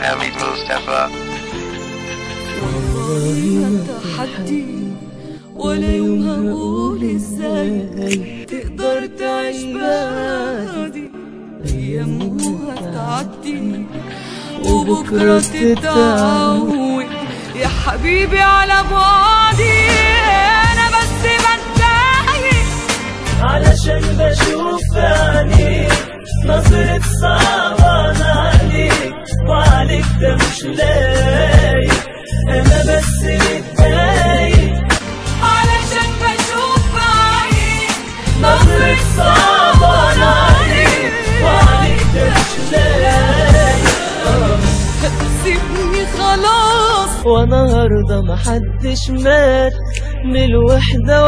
Mohammed Mustafa. والله تحدي ولا يوم هقول ازاي تقدر تعيش بعدي ايام هتعدي وبكره تتعود يا حبيبي على بعدي انا بس بتضايق علشان بشوف في عينيك نظرة صعبان عليك وعليك ده مش لايق انا بس متضايق علشان بشوف عينيك نظرة صعبان عليك وعليك ده مش لايق سيبني خلاص وانا هرضى محدش مات من الوحدة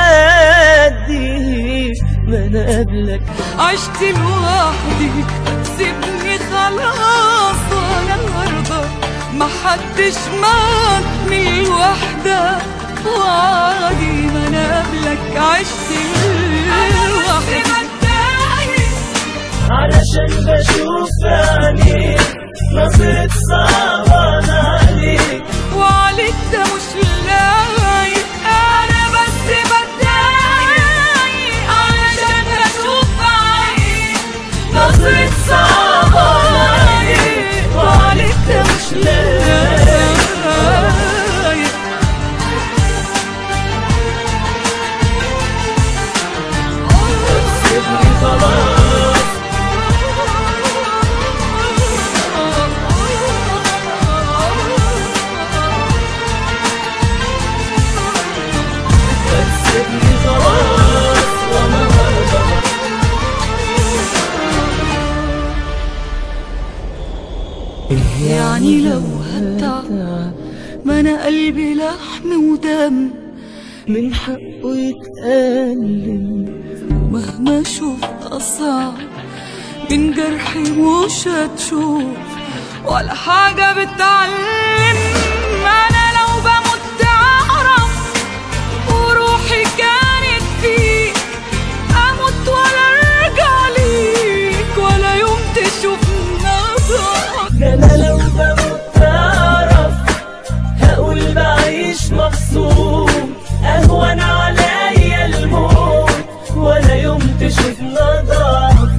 وعادي ما انا قبلك عشت لوحدي سيبني خلاص وانا النهارده محدش مات من الوحدة وعادي ما انا قبلك عشت لوحدي علشان بشوف في عينيك نظرة صعبان عليك وعليك ده مش لايق انا بس بتضايق علشان اشوف عينيك نظرة صعبان عليك وعليك ده مش لايق سيبني خلاص سيبني خلاص وانا هرضى يعني لو هتعب ما انا قلبي لحم ودم من حقه يتألم مهما اشوف اصعب من جرحي مش هتشوف ولا حاجة بتعلم انا لو بموت تعرف وروحي كانت فيك اموت ولا ارجع ليك ولا يوم تشوف نظرك ده انا لو بموت تعرف هقول بعيش مبسوط اهون عليا الموت ولا يوم تشوف نضعف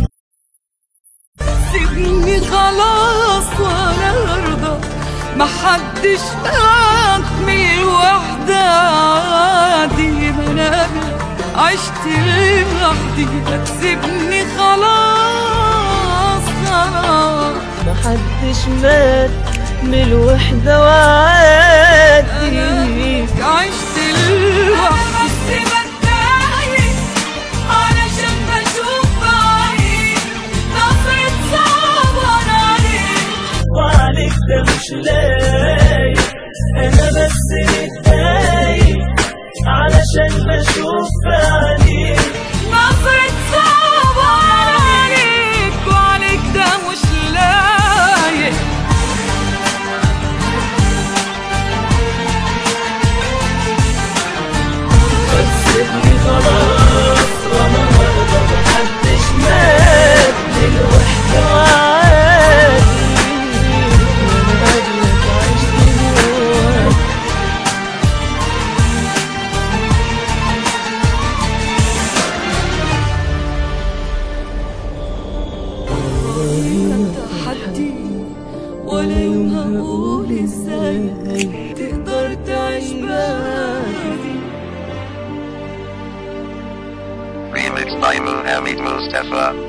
سيبني خلاص وانا ارضى محدش مات من الوحدة عادي ما انا قبلك عشت لوحدي ما تسيبني خلاص خلاص محدش مات من الوحدة وعادي عشت لوحدي بس بتضايق علشان بشوف عينيك نظرة صعبان عليك وعليك ده مش لايق انا بس متضايق علشان بشوف في عينيك نظرة صعبان عليك وعليك ده مش لايق سيبني خلاص وانا مرضى محدش مات من الوحدة وعادي وانا قبلك عشت جواك تحدي ولا يوم هقول ازاي تقدر تعيش بعدي Remixed by Mohammed Mustafa.